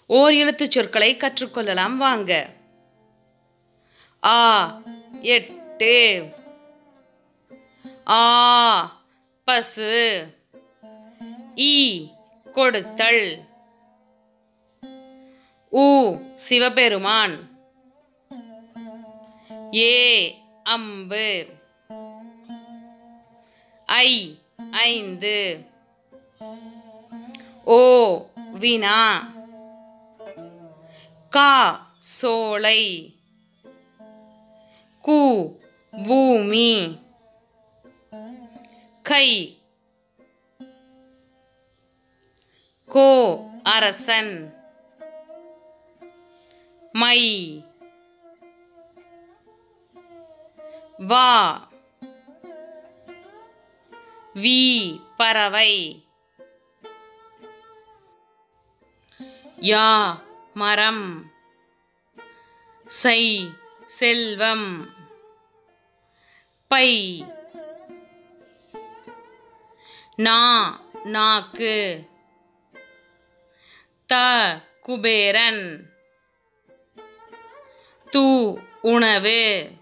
ஓர் எழுத்துச் சொற்களை கற்றுக்கொள்ளலாம் வாங்க ஆ எட்டு ஆ பசு ஈ கொடுத்தல் உ சிவபெருமான் ஏ அம்பு ஐ ஐந்து ஓ வினா கா சோலை கு பூமி கை கோ அரசன் மை வா வி பறவை யா மரம் சை செல்வம் பை நா நாக்கு த குபேரன் து உணவு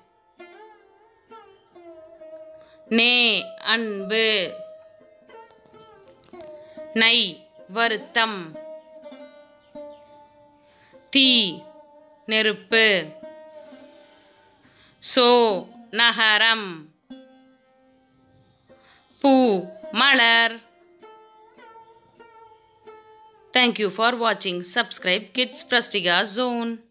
நே அன்பு நை வருத்தம் தீ நெருப்பு சோ நகரம் பூ மலர் Thank you for watching. Subscribe Kids Prastiga Zone.